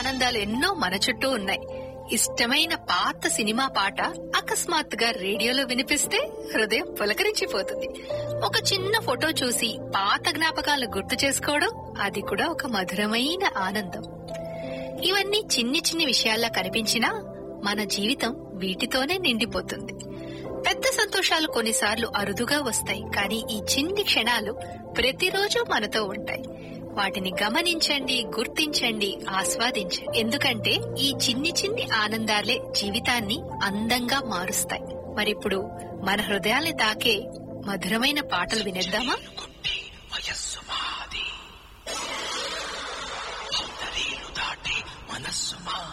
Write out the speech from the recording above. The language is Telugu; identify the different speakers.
Speaker 1: ఆనందాలు ఎన్నో మన చుట్టూ ఉన్నాయి ఇష్టమైన పాత సినిమా పాట అకస్మాత్తుగా రేడియోలో వినిపిస్తే హృదయం పులకరించిపోతుంది ఒక చిన్న ఫోటో చూసి పాత జ్ఞాపకాలు గుర్తు చేసుకోవడం అది కూడా ఒక మధురమైన ఆనందం ఇవన్నీ చిన్ని చిన్ని విషయాల్లా కనిపించినా మన జీవితం వీటితోనే నిండిపోతుంది పెద్ద సంతోషాలు కొన్నిసార్లు అరుదుగా వస్తాయి కానీ ఈ చిన్ని క్షణాలు ప్రతిరోజు మనతో ఉంటాయి వాటిని గమనించండి గుర్తించండి ఆస్వాదించండి ఎందుకంటే ఈ చిన్ని చిన్ని ఆనందాలే జీవితాన్ని అందంగా మారుస్తాయి మరిప్పుడు మన హృదయాల్ని తాకే మధురమైన పాటలు వినేద్దామా
Speaker 2: కొట్టి వయస్సు మాది బౌండరీలు దాటి మనస్సు మాది